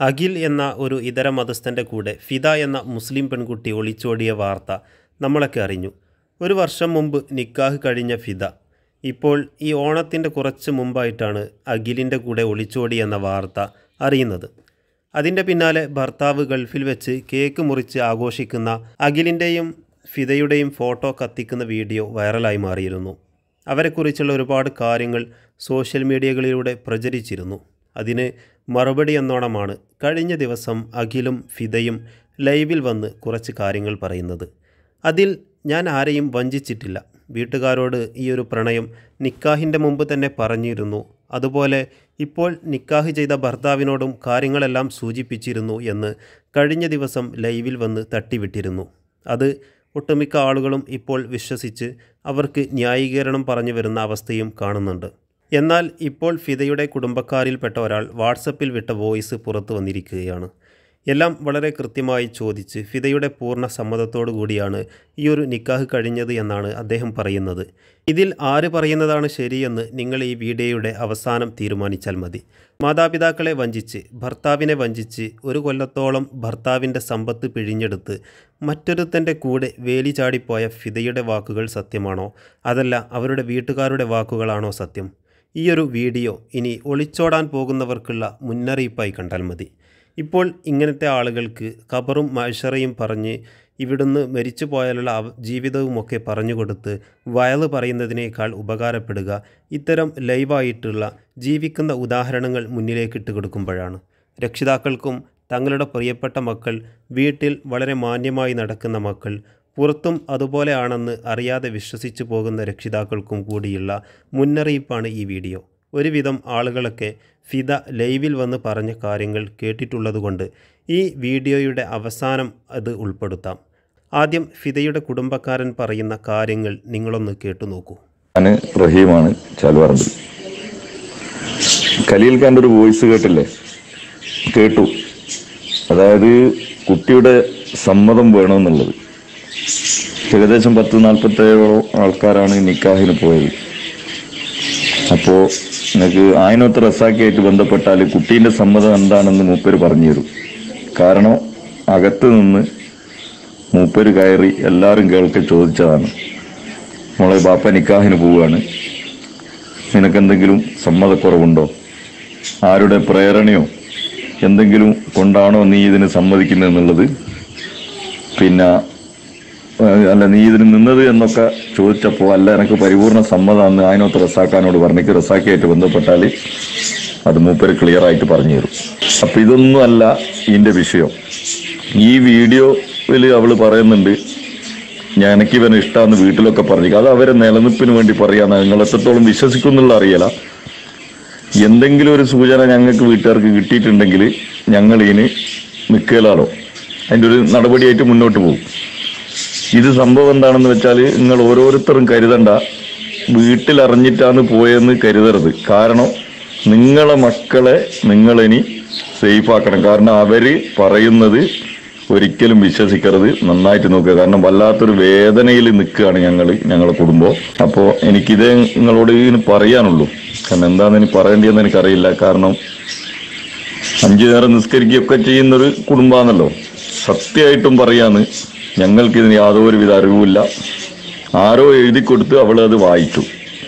അഖിൽ എന്ന ഒരു ഇതര മതസ്ഥൻ്റെ കൂടെ ഫിദ എന്ന മുസ്ലിം പെൺകുട്ടി ഒളിച്ചോടിയ വാർത്ത നമ്മളൊക്കെ അറിഞ്ഞു ഒരു വർഷം മുമ്പ് നിക്കാഹ് കഴിഞ്ഞ ഫിദ ഇപ്പോൾ ഈ ഓണത്തിൻ്റെ കുറച്ച് മുമ്പായിട്ടാണ് അഖിലിൻ്റെ കൂടെ ഒളിച്ചോടി എന്ന വാർത്ത അറിയുന്നത് അതിൻ്റെ പിന്നാലെ ഭർത്താവ് ഗൾഫിൽ വെച്ച് കേക്ക് മുറിച്ച് ആഘോഷിക്കുന്ന അഖിലിൻ്റെയും ഫിദയുടെയും ഫോട്ടോ കത്തിക്കുന്ന വീഡിയോ വൈറലായി മാറിയിരുന്നു അവരെക്കുറിച്ചുള്ള ഒരുപാട് കാര്യങ്ങൾ സോഷ്യൽ മീഡിയകളിലൂടെ പ്രചരിച്ചിരുന്നു അതിന് മറുപടി എന്നോണമാണ് കഴിഞ്ഞ ദിവസം അഖിലും ഫിദയും ലൈവിൽ വന്ന് കുറച്ച് കാര്യങ്ങൾ പറയുന്നത് അതിൽ ഞാൻ ആരെയും വഞ്ചിച്ചിട്ടില്ല വീട്ടുകാരോട് ഈ ഒരു പ്രണയം നിക്കാഹിൻ്റെ മുമ്പ് തന്നെ പറഞ്ഞിരുന്നു അതുപോലെ ഇപ്പോൾ നിക്കാഹ് ചെയ്ത ഭർത്താവിനോടും കാര്യങ്ങളെല്ലാം സൂചിപ്പിച്ചിരുന്നു എന്ന് കഴിഞ്ഞ ദിവസം ലൈവിൽ വന്ന് തട്ടിവിട്ടിരുന്നു അത് ഒട്ടുമിക്ക ആളുകളും ഇപ്പോൾ വിശ്വസിച്ച് അവർക്ക് ന്യായീകരണം പറഞ്ഞു വരുന്ന അവസ്ഥയും കാണുന്നുണ്ട് എന്നാൽ ഇപ്പോൾ ഫിദയുടെ കുടുംബക്കാരിൽപ്പെട്ട ഒരാൾ വാട്സപ്പിൽ വിട്ട വോയിസ് പുറത്തു വന്നിരിക്കുകയാണ് എല്ലാം വളരെ കൃത്യമായി ചോദിച്ച് ഫിദയുടെ പൂർണ്ണ സമ്മതത്തോടു കൂടിയാണ് ഈ ഒരു നിക്കാഹ് കഴിഞ്ഞത് എന്നാണ് അദ്ദേഹം പറയുന്നത് ഇതിൽ ആര് പറയുന്നതാണ് ശരിയെന്ന് നിങ്ങൾ ഈ വീഡിയോയുടെ അവസാനം തീരുമാനിച്ചാൽ മതി മാതാപിതാക്കളെ വഞ്ചിച്ച് ഭർത്താവിനെ വഞ്ചിച്ച് ഒരു കൊല്ലത്തോളം ഭർത്താവിൻ്റെ സമ്പത്ത് പിഴിഞ്ഞെടുത്ത് മറ്റൊരുത്തൻ്റെ കൂടെ വേലി ചാടിപ്പോയ ഫിദയുടെ വാക്കുകൾ സത്യമാണോ അതല്ല അവരുടെ വീട്ടുകാരുടെ വാക്കുകളാണോ സത്യം ഈയൊരു വീഡിയോ ഇനി ഒളിച്ചോടാൻ പോകുന്നവർക്കുള്ള മുന്നറിയിപ്പായി കണ്ടാൽ മതി ഇപ്പോൾ ഇങ്ങനത്തെ ആളുകൾക്ക് ഖബറും മഴറയും പറഞ്ഞ് ഇവിടുന്ന് മരിച്ചു പോയാലുള്ള അവ ജീവിതവുമൊക്കെ പറഞ്ഞു കൊടുത്ത് വയല് പറയുന്നതിനേക്കാൾ ഉപകാരപ്പെടുക ഇത്തരം ലൈവായിട്ടുള്ള ജീവിക്കുന്ന ഉദാഹരണങ്ങൾ മുന്നിലേക്ക് ഇട്ട് കൊടുക്കുമ്പോഴാണ് രക്ഷിതാക്കൾക്കും തങ്ങളുടെ പ്രിയപ്പെട്ട മക്കൾ വീട്ടിൽ വളരെ മാന്യമായി നടക്കുന്ന മക്കൾ പുറത്തും അതുപോലെയാണെന്ന് അറിയാതെ വിശ്വസിച്ചു പോകുന്ന രക്ഷിതാക്കൾക്കും കൂടിയുള്ള മുന്നറിയിപ്പാണ് ഈ വീഡിയോ ഒരുവിധം ആളുകളൊക്കെ ഫിദ ലൈവിൽ വന്ന് പറഞ്ഞ കാര്യങ്ങൾ കേട്ടിട്ടുള്ളതുകൊണ്ട് ഈ വീഡിയോയുടെ അവസാനം അത് ഉൾപ്പെടുത്താം ആദ്യം ഫിദയുടെ കുടുംബക്കാരൻ പറയുന്ന കാര്യങ്ങൾ നിങ്ങളൊന്ന് കേട്ടു നോക്കൂ ഞാൻ റഹീമാണ് ചാലുവാറമ്പ് ഖലീൽ ഖാൻ്റെ ഒരു വോയിസ് കേട്ടില്ലേ കേട്ടു അതായത് കുട്ടിയുടെ സമ്മതം വേണമെന്നുള്ളത് ഏകദേശം പത്ത് നാൽപ്പത്തേഴോളം ആൾക്കാരാണ് നിക്കാഹിന് പോയത് അപ്പോൾ നിങ്ങൾക്ക് ആയിനൊത്ത് റസാക്കിയായിട്ട് ബന്ധപ്പെട്ടാൽ കുട്ടീൻ്റെ സമ്മതം എന്താണെന്ന് മൂപ്പര് പറഞ്ഞു തരും കാരണം അകത്ത് നിന്ന് മൂപ്പര് കയറി എല്ലാവരും കേൾക്കെ ചോദിച്ചതാണ് മോളെ ബാപ്പ നിക്കാഹിന് പോവുകയാണ് നിനക്കെന്തെങ്കിലും സമ്മതക്കുറവുണ്ടോ ആരുടെ പ്രേരണയോ എന്തെങ്കിലും കൊണ്ടാണോ നീ ഇതിന് സമ്മതിക്കുന്നത് എന്നുള്ളത് പിന്നെ ഏഹ്, അല്ല നീ ഇതിന് നിന്നത് എന്നൊക്കെ ചോദിച്ചപ്പോൾ അല്ല എനിക്ക് പരിപൂർണ സമ്മതമാണെന്ന് അതിനൊത്ത് റസാക്കാനോട് പറഞ്ഞിക്ക് റസാക്കിയായിട്ട് ബന്ധപ്പെട്ടാൽ അത് മൂപ്പര് ക്ലിയർ ആയിട്ട് പറഞ്ഞു തരും അപ്പം ഇതൊന്നും അല്ല ഇതിൻ്റെ വിഷയം ഈ വീഡിയോയിൽ അവൾ പറയുന്നുണ്ട് ഞാൻ എനിക്ക് ഇവനെ ഇഷ്ടമാണെന്ന് വീട്ടിലൊക്കെ പറഞ്ഞു അത് അവരെ നിലനിൽപ്പിന് വേണ്ടി പറയാന്ന് നിങ്ങൾ എത്രത്തോളം വിശ്വസിക്കുന്നുള്ള അറിയില്ല എന്തെങ്കിലും ഒരു സൂചന ഞങ്ങൾക്ക് വീട്ടുകാർക്ക് കിട്ടിയിട്ടുണ്ടെങ്കിൽ ഞങ്ങൾ ഇതിന് നിൽക്കലാണോ അതിൻ്റെ ഒരു നടപടിയായിട്ട് മുന്നോട്ട് പോകും ഇത് സംഭവം എന്താണെന്ന് വെച്ചാൽ നിങ്ങൾ ഓരോരുത്തരും കരുതണ്ട വീട്ടിൽ അറിഞ്ഞിട്ടാണ് പോയെന്ന് കരുതരുത് കാരണം നിങ്ങളെ മക്കളെ നിങ്ങളിനി സേഫ് ആക്കണം കാരണം അവര് പറയുന്നത് ഒരിക്കലും വിശ്വസിക്കരുത് നന്നായിട്ട് നോക്കുക കാരണം വല്ലാത്തൊരു വേദനയിൽ നിൽക്കുകയാണ് ഞങ്ങൾ ഞങ്ങളെ കുടുംബം അപ്പോൾ എനിക്കിതേ നിങ്ങളോട് ഇതിന് പറയാനുള്ളൂ കാരണം എന്താണെന്ന് എനിക്ക് പറയേണ്ടതെന്ന് എനിക്കറിയില്ല കാരണം അഞ്ചു നേരം നിസ്കരിക്കുകയൊക്കെ ചെയ്യുന്നൊരു കുടുംബമാണല്ലോ സത്യമായിട്ടും പറയാന്ന് ഞങ്ങൾക്കിതിന് യാതൊരുവിധ അറിവുമില്ല ആരോ എഴുതി കൊടുത്ത് അവൾ അത് വായിച്ചു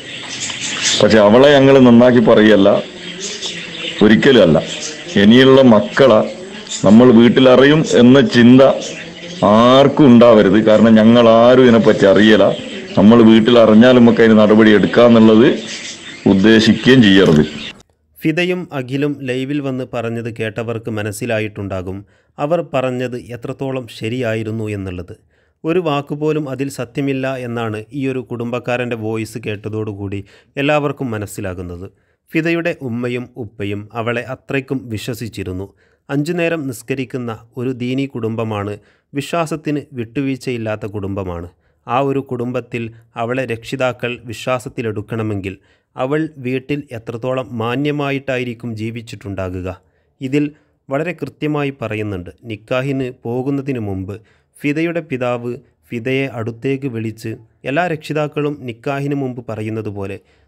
പക്ഷെ അവളെ ഞങ്ങൾ നന്നാക്കി പറയല്ല ഒരിക്കലും അല്ല ഇനിയുള്ള മക്കളെ നമ്മൾ വീട്ടിലറിയും എന്ന ചിന്ത ആർക്കും ഉണ്ടാവരുത് കാരണം ഞങ്ങൾ ആരും ഇതിനെപ്പറ്റി അറിയല നമ്മൾ വീട്ടിൽ അറിഞ്ഞാലും നമുക്ക് അതിന് നടപടി എടുക്കാന്നുള്ളത് ഉദ്ദേശിക്കുകയും ചെയ്യരുത് ഫിദയും അഖിലും ലൈവിൽ വന്ന് പറഞ്ഞത് കേട്ടവർക്ക് മനസ്സിലായിട്ടുണ്ടാകും അവർ പറഞ്ഞത് എത്രത്തോളം ശരിയായിരുന്നു എന്നുള്ളത് ഒരു വാക്കുപോലും അതിൽ സത്യമില്ല എന്നാണ് ഈ ഒരു കുടുംബക്കാരൻ്റെ വോയിസ് കേട്ടതോടുകൂടി എല്ലാവർക്കും മനസ്സിലാകുന്നത് ഫിദയുടെ ഉമ്മയും ഉപ്പയും അവളെ അത്രയ്ക്കും വിശ്വസിച്ചിരുന്നു അഞ്ചു നേരം നിസ്കരിക്കുന്ന ഒരു ദീനി കുടുംബമാണ് വിശ്വാസത്തിന് വിട്ടുവീഴ്ചയില്ലാത്ത കുടുംബമാണ് ആ ഒരു കുടുംബത്തിൽ അവളെ രക്ഷിതാക്കൾ വിശ്വാസത്തിലെടുക്കണമെങ്കിൽ അവൾ വീട്ടിൽ എത്രത്തോളം മാന്യമായിട്ടായിരിക്കും ജീവിച്ചിട്ടുണ്ടാകുക ഇതിൽ വളരെ കൃത്യമായി പറയുന്നുണ്ട് നിക്കാഹിന് പോകുന്നതിന് മുമ്പ് ഫിദയുടെ പിതാവ് ഫിദയെ അടുത്തേക്ക് വിളിച്ച് എല്ലാ രക്ഷിതാക്കളും നിക്കാഹിന് മുമ്പ് പറയുന്നത് പോലെ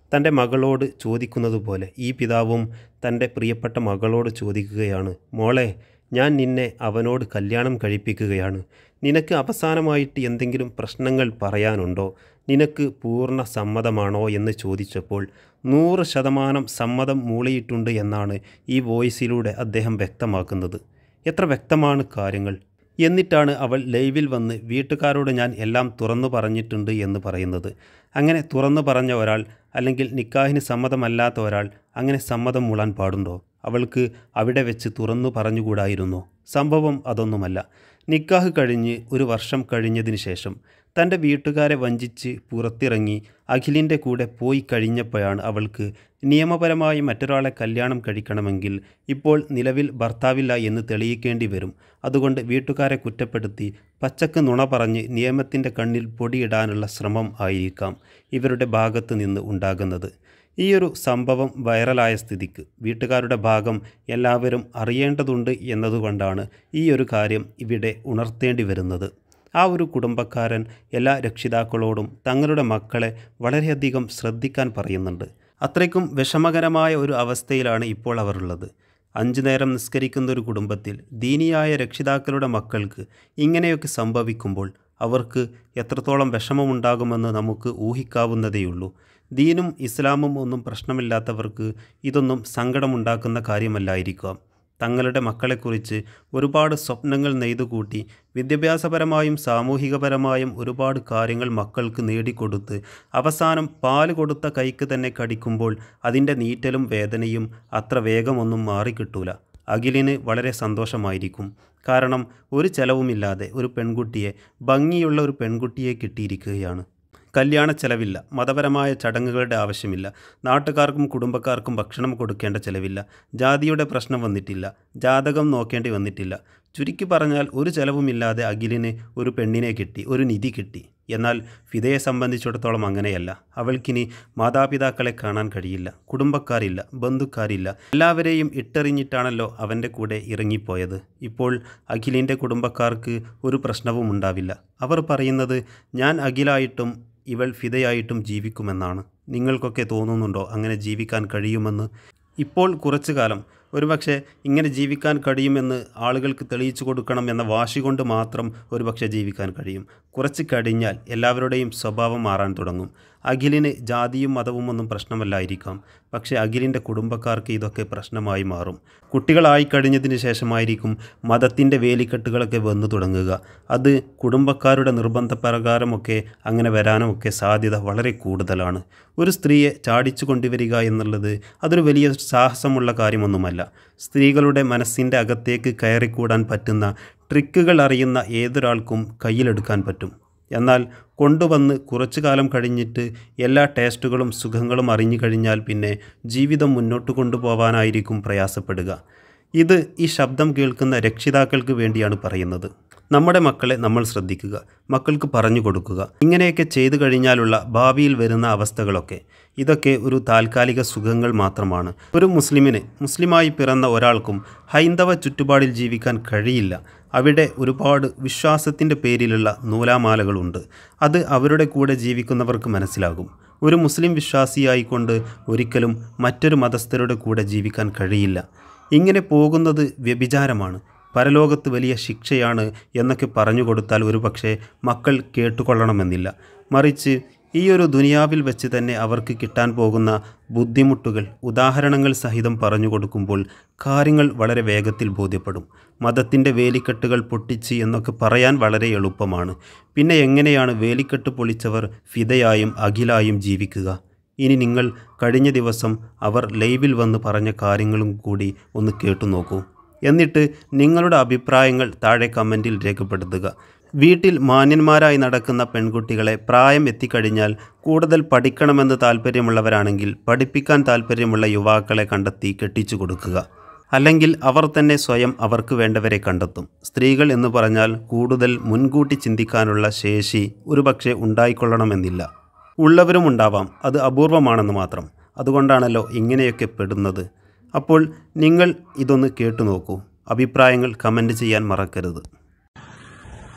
തൻ്റെ മകളോട് ചോദിക്കുന്നത് പോലെ ഈ പിതാവും തൻ്റെ പ്രിയപ്പെട്ട മകളോട് ചോദിക്കുകയാണ് മോളെ ഞാൻ നിന്നെ അവനോട് കല്യാണം കഴിപ്പിക്കുകയാണ് നിനക്ക് അവസാനമായിട്ട് എന്തെങ്കിലും പ്രശ്നങ്ങൾ പറയാനുണ്ടോ നിനക്ക് പൂർണ്ണ സമ്മതമാണോ എന്ന് ചോദിച്ചപ്പോൾ നൂറ് ശതമാനം സമ്മതം മൂളിയിട്ടുണ്ട് എന്നാണ് ഈ വോയിസിലൂടെ അദ്ദേഹം വ്യക്തമാക്കുന്നത് എത്ര വ്യക്തമാണ് കാര്യങ്ങൾ എന്നിട്ടാണ് അവൾ ലൈവിൽ വന്ന് വീട്ടുകാരോട് ഞാൻ എല്ലാം തുറന്നു പറഞ്ഞിട്ടുണ്ട് എന്ന് പറയുന്നത് അങ്ങനെ തുറന്നു പറഞ്ഞ ഒരാൾ അല്ലെങ്കിൽ നിക്കാഹിന് സമ്മതമല്ലാത്ത ഒരാൾ അങ്ങനെ സമ്മതം മൂളാൻ പാടുണ്ടോ അവൾക്ക് അവിടെ വെച്ച് തുറന്നു പറഞ്ഞുകൂടായിരുന്നോ സംഭവം അതൊന്നുമല്ല നിക്കാഹ് കഴിഞ്ഞ് ഒരു വർഷം കഴിഞ്ഞതിന് ശേഷം തൻ്റെ വീട്ടുകാരെ വഞ്ചിച്ച് പുറത്തിറങ്ങി അഖിലിൻ്റെ കൂടെ പോയി കഴിഞ്ഞപ്പോഴാണ് അവൾക്ക് നിയമപരമായി മറ്റൊരാളെ കല്യാണം കഴിക്കണമെങ്കിൽ ഇപ്പോൾ നിലവിൽ ഭർത്താവില്ല എന്ന് തെളിയിക്കേണ്ടി വരും അതുകൊണ്ട് വീട്ടുകാരെ കുറ്റപ്പെടുത്തി പച്ചക്ക് നുണ പറഞ്ഞ് നിയമത്തിൻ്റെ കണ്ണിൽ പൊടിയിടാനുള്ള ശ്രമം ആയിരിക്കാം ഇവരുടെ ഭാഗത്ത് നിന്ന് ഉണ്ടാകുന്നത് ഈയൊരു സംഭവം വൈറലായ സ്ഥിതിക്ക് വീട്ടുകാരുടെ ഭാഗം എല്ലാവരും അറിയേണ്ടതുണ്ട് എന്നതുകൊണ്ടാണ് ഈ ഒരു കാര്യം ഇവിടെ ഉണർത്തേണ്ടി വരുന്നത് ആ ഒരു കുടുംബക്കാരൻ എല്ലാ രക്ഷിതാക്കളോടും തങ്ങളുടെ മക്കളെ വളരെയധികം ശ്രദ്ധിക്കാൻ പറയുന്നുണ്ട് അത്രയ്ക്കും വിഷമകരമായ ഒരു അവസ്ഥയിലാണ് ഇപ്പോൾ അവർ ഉള്ളത് അഞ്ചു നേരം നിസ്കരിക്കുന്ന ഒരു കുടുംബത്തിൽ ദീനിയായ രക്ഷിതാക്കളുടെ മക്കൾക്ക് ഇങ്ങനെയൊക്കെ സംഭവിക്കുമ്പോൾ അവർക്ക് എത്രത്തോളം വിഷമമുണ്ടാകുമെന്ന് നമുക്ക് ഊഹിക്കാവുന്നതേയുള്ളൂ ദീനും ഇസ്ലാമും ഒന്നും പ്രശ്നമില്ലാത്തവർക്ക് ഇതൊന്നും സങ്കടമുണ്ടാക്കുന്ന കാര്യമല്ലായിരിക്കാം തങ്ങളുടെ മക്കളെക്കുറിച്ച് ഒരുപാട് സ്വപ്നങ്ങൾ നെയ്തുകൂട്ടി വിദ്യാഭ്യാസപരമായും സാമൂഹികപരമായും ഒരുപാട് കാര്യങ്ങൾ മക്കൾക്ക് നേടിക്കൊടുത്ത് അവസാനം പാല് കൊടുത്ത കൈക്ക് തന്നെ കടിക്കുമ്പോൾ അതിൻ്റെ നീറ്റലും വേദനയും അത്ര വേഗമൊന്നും മാറിക്കിട്ടൂല അഖിലിന് വളരെ സന്തോഷമായിരിക്കും കാരണം ഒരു ചെലവുമില്ലാതെ ഒരു പെൺകുട്ടിയെ ഭംഗിയുള്ള ഒരു പെൺകുട്ടിയെ കിട്ടിയിരിക്കുകയാണ് കല്യാണ ചെലവില്ല മതപരമായ ചടങ്ങുകളുടെ ആവശ്യമില്ല നാട്ടുകാർക്കും കുടുംബക്കാർക്കും ഭക്ഷണം കൊടുക്കേണ്ട ചെലവില്ല ജാതിയുടെ പ്രശ്നം വന്നിട്ടില്ല ജാതകം നോക്കേണ്ടി വന്നിട്ടില്ല ചുരുക്കി പറഞ്ഞാൽ ഒരു ചെലവുമില്ലാതെ അഖിലിന് ഒരു പെണ്ണിനെ കിട്ടി ഒരു നിധി കിട്ടി എന്നാൽ ഫിദയെ സംബന്ധിച്ചിടത്തോളം അങ്ങനെയല്ല അവൾക്കിനി മാതാപിതാക്കളെ കാണാൻ കഴിയില്ല കുടുംബക്കാരില്ല ബന്ധുക്കാരില്ല എല്ലാവരെയും ഇട്ടെറിഞ്ഞിട്ടാണല്ലോ അവൻ്റെ കൂടെ ഇറങ്ങിപ്പോയത് ഇപ്പോൾ അഖിലിൻ്റെ കുടുംബക്കാർക്ക് ഒരു പ്രശ്നവും ഉണ്ടാവില്ല അവർ പറയുന്നത് ഞാൻ അഖിലായിട്ടും ഇവൾ ഫിദയായിട്ടും ജീവിക്കുമെന്നാണ് നിങ്ങൾക്കൊക്കെ തോന്നുന്നുണ്ടോ അങ്ങനെ ജീവിക്കാൻ കഴിയുമെന്ന് ഇപ്പോൾ കുറച്ചു കാലം ഒരുപക്ഷെ ഇങ്ങനെ ജീവിക്കാൻ കഴിയുമെന്ന് ആളുകൾക്ക് തെളിയിച്ചു കൊടുക്കണം എന്ന വാശി കൊണ്ട് മാത്രം ഒരുപക്ഷെ ജീവിക്കാൻ കഴിയും കുറച്ച് കഴിഞ്ഞാൽ എല്ലാവരുടെയും സ്വഭാവം മാറാൻ തുടങ്ങും അഖിലിന് ജാതിയും മതവും ഒന്നും പ്രശ്നമല്ലായിരിക്കാം പക്ഷേ അഖിലിൻ്റെ കുടുംബക്കാർക്ക് ഇതൊക്കെ പ്രശ്നമായി മാറും കുട്ടികളായി കഴിഞ്ഞതിന് ശേഷമായിരിക്കും മതത്തിൻ്റെ വേലിക്കെട്ടുകളൊക്കെ വന്നു തുടങ്ങുക അത് കുടുംബക്കാരുടെ നിർബന്ധപ്രകാരമൊക്കെ അങ്ങനെ വരാനുമൊക്കെ സാധ്യത വളരെ കൂടുതലാണ് ഒരു സ്ത്രീയെ ചാടിച്ചു കൊണ്ടുവരിക എന്നുള്ളത് അതൊരു വലിയ സാഹസമുള്ള കാര്യമൊന്നുമല്ല സ്ത്രീകളുടെ മനസ്സിൻ്റെ അകത്തേക്ക് കയറിക്കൂടാൻ പറ്റുന്ന ട്രിക്കുകൾ അറിയുന്ന ഏതൊരാൾക്കും കയ്യിലെടുക്കാൻ പറ്റും എന്നാൽ കൊണ്ടുവന്ന് കുറച്ചു കാലം കഴിഞ്ഞിട്ട് എല്ലാ ടേസ്റ്റുകളും സുഖങ്ങളും അറിഞ്ഞു കഴിഞ്ഞാൽ പിന്നെ ജീവിതം മുന്നോട്ട് കൊണ്ടുപോകാനായിരിക്കും പ്രയാസപ്പെടുക ഇത് ഈ ശബ്ദം കേൾക്കുന്ന രക്ഷിതാക്കൾക്ക് വേണ്ടിയാണ് പറയുന്നത് നമ്മുടെ മക്കളെ നമ്മൾ ശ്രദ്ധിക്കുക മക്കൾക്ക് പറഞ്ഞു കൊടുക്കുക ഇങ്ങനെയൊക്കെ ചെയ്തു കഴിഞ്ഞാലുള്ള ഭാവിയിൽ വരുന്ന അവസ്ഥകളൊക്കെ ഇതൊക്കെ ഒരു താൽക്കാലിക സുഖങ്ങൾ മാത്രമാണ് ഒരു മുസ്ലിമിന് മുസ്ലിമായി പിറന്ന ഒരാൾക്കും ഹൈന്ദവ ചുറ്റുപാടിൽ ജീവിക്കാൻ കഴിയില്ല അവിടെ ഒരുപാട് വിശ്വാസത്തിൻ്റെ പേരിലുള്ള നൂലാമാലകളുണ്ട് അത് അവരുടെ കൂടെ ജീവിക്കുന്നവർക്ക് മനസ്സിലാകും ഒരു മുസ്ലിം വിശ്വാസിയായിക്കൊണ്ട് ഒരിക്കലും മറ്റൊരു മതസ്ഥരുടെ കൂടെ ജീവിക്കാൻ കഴിയില്ല ഇങ്ങനെ പോകുന്നത് വ്യഭിചാരമാണ് പരലോകത്ത് വലിയ ശിക്ഷയാണ് എന്നൊക്കെ പറഞ്ഞു കൊടുത്താൽ ഒരുപക്ഷെ മക്കൾ കേട്ടുകൊള്ളണമെന്നില്ല മറിച്ച് ഈ ഒരു ദുനിയാവിൽ വെച്ച് തന്നെ അവർക്ക് കിട്ടാൻ പോകുന്ന ബുദ്ധിമുട്ടുകൾ ഉദാഹരണങ്ങൾ സഹിതം പറഞ്ഞു കൊടുക്കുമ്പോൾ കാര്യങ്ങൾ വളരെ വേഗത്തിൽ ബോധ്യപ്പെടും മതത്തിൻ്റെ വേലിക്കെട്ടുകൾ പൊട്ടിച്ച് എന്നൊക്കെ പറയാൻ വളരെ എളുപ്പമാണ് പിന്നെ എങ്ങനെയാണ് വേലിക്കെട്ട് പൊളിച്ചവർ ഫിദയായും അഖിലായും ജീവിക്കുക ഇനി നിങ്ങൾ കഴിഞ്ഞ ദിവസം അവർ ലൈവിൽ വന്ന് പറഞ്ഞ കാര്യങ്ങളും കൂടി ഒന്ന് കേട്ടു നോക്കൂ എന്നിട്ട് നിങ്ങളുടെ അഭിപ്രായങ്ങൾ താഴെ കമൻറ്റിൽ രേഖപ്പെടുത്തുക വീട്ടിൽ മാന്യന്മാരായി നടക്കുന്ന പെൺകുട്ടികളെ പ്രായം എത്തിക്കഴിഞ്ഞാൽ കൂടുതൽ പഠിക്കണമെന്ന് താല്പര്യമുള്ളവരാണെങ്കിൽ പഠിപ്പിക്കാൻ താല്പര്യമുള്ള യുവാക്കളെ കണ്ടെത്തി കെട്ടിച്ചു കൊടുക്കുക അല്ലെങ്കിൽ അവർ തന്നെ സ്വയം അവർക്ക് വേണ്ടവരെ കണ്ടെത്തും സ്ത്രീകൾ എന്ന് പറഞ്ഞാൽ കൂടുതൽ മുൻകൂട്ടി ചിന്തിക്കാനുള്ള ശേഷി ഒരുപക്ഷെ ഉണ്ടായിക്കൊള്ളണമെന്നില്ല ഉള്ളവരും ഉണ്ടാവാം അത് അപൂർവമാണെന്ന് മാത്രം അതുകൊണ്ടാണല്ലോ ഇങ്ങനെയൊക്കെ പെടുന്നത് അപ്പോൾ നിങ്ങൾ ഇതൊന്ന് കേട്ടു നോക്കൂ അഭിപ്രായങ്ങൾ കമൻറ്റ് ചെയ്യാൻ മറക്കരുത്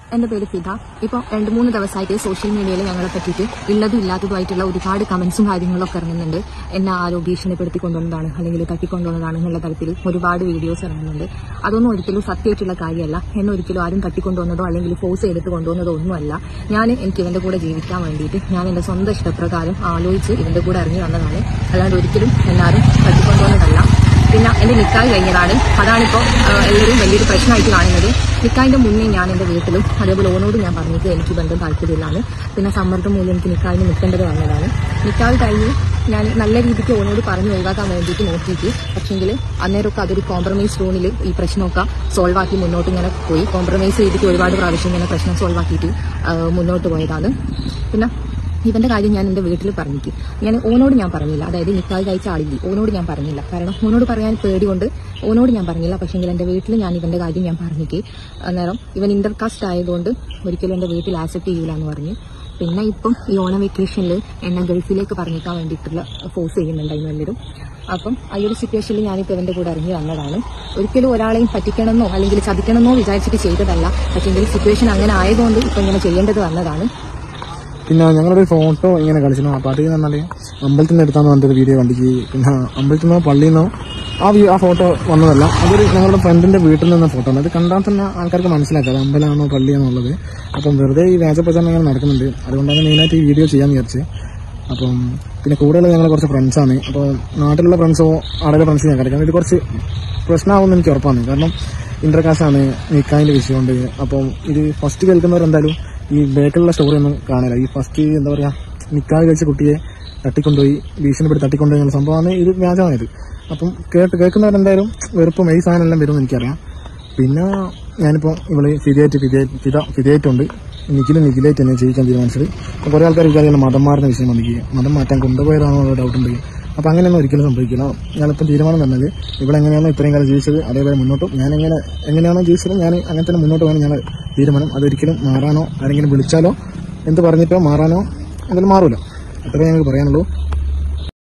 എന്റെ പേര് ഫിദ ഇപ്പൊ രണ്ട് മൂന്ന് ദിവസമായിട്ട് സോഷ്യൽ മീഡിയയിൽ ഞങ്ങളെ പറ്റിയിട്ട് ഉള്ളതും ഇല്ലാത്തതുമായിട്ടുള്ള ഒരുപാട് കമന്റ്സും കാര്യങ്ങളൊക്കെ ഇറങ്ങുന്നുണ്ട് എന്നെ ആരോ ഭീഷണിപ്പെടുത്തി കൊണ്ടുവന്നതാണ് അല്ലെങ്കിൽ തട്ടിക്കൊണ്ടുവന്നതാണ് എന്നുള്ള തരത്തിൽ ഒരുപാട് വീഡിയോസ് ഇറങ്ങുന്നുണ്ട് അതൊന്നും ഒരിക്കലും സത്യമായിട്ടുള്ള കാര്യമല്ല എന്നെ ഒരിക്കലും ആരും തട്ടിക്കൊണ്ടുവന്നതോ അല്ലെങ്കിൽ ഫോഴ്സ് ചെയ്തിട്ട് കൊണ്ടുവന്നതോ ഒന്നുമല്ല ഞാൻ എനിക്ക് ഇവന്റെ കൂടെ ജീവിക്കാൻ വേണ്ടിയിട്ട് ഞാൻ എന്റെ സ്വന്തം ഇഷ്ടപ്രകാരം ആലോചിച്ച് ഇവന്റെ കൂടെ ഇറങ്ങി വന്നതാണ് അല്ലാണ്ട് ഒരിക്കലും എല്ലാവരും തട്ടിക്കൊണ്ടുവന്നതല്ല പിന്നെ എന്റെ നിക്കാഹ് കഴിഞ്ഞതാണ് അതാണിപ്പോ ആ, എല്ലാവരും വലിയൊരു പ്രശ്നമായിട്ട് കാണുന്നത് നിക്കാഹിന്റെ മുന്നേ ഞാൻ എന്റെ വീട്ടിലും അതേപോലെ ഓനോട് ഞാൻ പറഞ്ഞത് എനിക്ക് ബന്ധം താല്പര്യമില്ലാണ് പിന്നെ സമ്മർദ്ദം മൂലം എനിക്ക് നിക്കാഹിന് നിൽക്കേണ്ടത് വന്നതാണ് നിക്കാഹ് കഴിഞ്ഞ് ഞാൻ നല്ല രീതിക്ക് ഓനോട് പറഞ്ഞു ഒഴിവാക്കാൻ വേണ്ടിയിട്ട് നോക്കിയിട്ട് പക്ഷെങ്കിൽ അന്നേരമൊക്കെ അതൊരു കോംപ്രമൈസ് റൂമിൽ ഈ പ്രശ്നമൊക്കെ സോൾവ് ആക്കി മുന്നോട്ട് ഇങ്ങനെ പോയി കോംപ്രമൈസ് ചെയ്തിട്ട് ഒരുപാട് പ്രാവശ്യം ഇങ്ങനെ പ്രശ്നം സോൾവ് ആക്കിയിട്ട് ആ, മുന്നോട്ട് പോയതാണ് പിന്നെ ഇവന്റെ കാര്യം ഞാൻ എന്റെ വീട്ടിൽ പറഞ്ഞിട്ട് ഞാൻ ഓനോട് ഞാൻ പറഞ്ഞില്ല അതായത് നിക്കാഹ് കഴിച്ച ആളില്ലേ ഓനോട് ഞാൻ പറഞ്ഞില്ല കാരണം ഓനോട് പറയാൻ പേടികൊണ്ട് ഓനോട് ഞാൻ പറഞ്ഞില്ല പക്ഷെങ്കിൽ എന്റെ വീട്ടിൽ ഞാൻ ഇവന്റെ കാര്യം ഞാൻ പറഞ്ഞിട്ട് അന്നേരം ഇവൻ ഇന്റർകാസ്റ്റ് ആയതുകൊണ്ട് ഒരിക്കലും എന്റെ വീട്ടിൽ ആക്സെപ്റ്റ് ചെയ്യൂല എന്ന് പറഞ്ഞു പിന്നെ ഇപ്പം ഈ ഓണം വെക്കേഷനിൽ എന്നെ ഗൾഫിലേക്ക് പറഞ്ഞേക്കാൻ വേണ്ടിയിട്ടുള്ള ഫോഴ്സ് ചെയ്യുന്നുണ്ടായിരുന്നു എല്ലാവരും അപ്പം ആ ഒരു സിറ്റുവേഷനിൽ ഞാനിപ്പോൾ ഇവന്റെ കൂടെ ഇറങ്ങി വന്നതാണ് ഒരിക്കലും ഒരാളെയും പറ്റിക്കണമെന്നോ അല്ലെങ്കിൽ ചതിക്കണമെന്നോ വിചാരിച്ചിട്ട് ചെയ്തതല്ല പക്ഷെങ്കിൽ സിറ്റുവേഷൻ അങ്ങനെ ആയതുകൊണ്ട് ഇപ്പം ഇങ്ങനെ ചെയ്യേണ്ടത് വന്നതാണ് പിന്നെ ഞങ്ങളൊരു ഫോട്ടോ ഇങ്ങനെ കളിച്ചിരുന്നു അപ്പോൾ അത് പറഞ്ഞാൽ അമ്പലത്തിൻ്റെ അടുത്താന്ന് പറഞ്ഞൊരു വീഡിയോ കണ്ടിക്ക് പിന്നെ അമ്പലത്തിൽ നിന്നോ പള്ളിയിൽ നിന്നോ ആ വീ ആ ഫോട്ടോ വന്നതല്ല അതൊരു ഞങ്ങളുടെ ഫ്രണ്ടിന്റെ വീട്ടിൽ നിന്ന ഫോട്ടോ ആണ് അത് കണ്ടാൽ തന്നെ ആൾക്കാർക്ക് മനസ്സിലാക്കാം അത് അമ്പലമാണോ പള്ളിയാണോ ഉള്ളത് അപ്പം വെറുതെ ഈ വ്യാജപ്രചാരണം ഇങ്ങനെ നടക്കുന്നുണ്ട് അതുകൊണ്ടാണ് മെയിനായിട്ട് ഈ വീഡിയോ ചെയ്യാൻ വിചാരിച്ച് അപ്പം പിന്നെ കൂടുതൽ ഞങ്ങൾ കുറച്ച് ഫ്രണ്ട്സാണ് അപ്പോൾ നാട്ടിലുള്ള ഫ്രണ്ട്സോ അവിടെയുള്ള ഫ്രണ്ട്സ് ഞാൻ കളിക്കാം ഇത് കുറച്ച് പ്രശ്നമാവുമെന്ന് എനിക്ക് ഉറപ്പാണ് കാരണം ഇന്റർകാസ്റ്റാണ് നിക്കാഹിന്റെ വിഷയമുണ്ട് അപ്പം ഇത് ഫസ്റ്റ് കേൾക്കുന്നവരെന്തായാലും ഈ ബേക്കിലുള്ള സ്റ്റോറി ഒന്നും കാണില്ല ഈ ഫസ്റ്റ് എന്താ പറയാ നിക്കാഹ് കഴിച്ച കുട്ടിയെ തട്ടിക്കൊണ്ടുപോയി ഭീഷണിപ്പെടുത്തി തട്ടിക്കൊണ്ടുപോയി എന്നുള്ള സംഭവമാണ് ഇത് വ്യാജമായത് അപ്പം കേട്ട് കേൾക്കുന്നവരെന്തായാലും വെറുപ്പും ഈ സാധനം എല്ലാം വരുമെന്ന് എനിക്കറിയാം പിന്നെ ഞാനിപ്പോൾ ഇവള് ഫിദയായിട്ട് ഫിദയ ഫിദ ഫിദയായിട്ടുണ്ട് നിഖിലും നിഖിലായിട്ട് തന്നെ ജീവിക്കാൻ തീരുമാനിച്ചത് അപ്പോൾ കുറേ ആൾക്കാർ വിചാരിക്കുന്ന മതം മാറുന്ന വിഷയം വന്നിരിക്കുക മതം മാറ്റാൻ കൊണ്ടുപോയതാണോ എന്നുള്ള ഡൗട്ട് ഉണ്ട് അപ്പോൾ അങ്ങനെയൊന്നും ഒരിക്കലും സംഭവിക്കില്ല ഞാനിപ്പം തീരുമാനം തന്നത് ഇവിടെ എങ്ങനെയാണോ ഇത്രയും കാലം ജീവിച്ചത് അതേപോലെ മുന്നോട്ടും ഞാൻ എങ്ങനെ എങ്ങനെയാണോ ജീവിച്ചത് ഞാൻ അങ്ങനെ തന്നെ മുന്നോട്ട് പോകാൻ ഞാൻ തീരുമാനം അതൊരിക്കലും മാറാനോ ആരെങ്കിലും വിളിച്ചാലോ എന്ത് പറഞ്ഞിട്ടോ മാറാനോ എന്തായാലും മാറൂല അത്രേ ഞങ്ങൾക്ക് പറയാനുള്ളൂ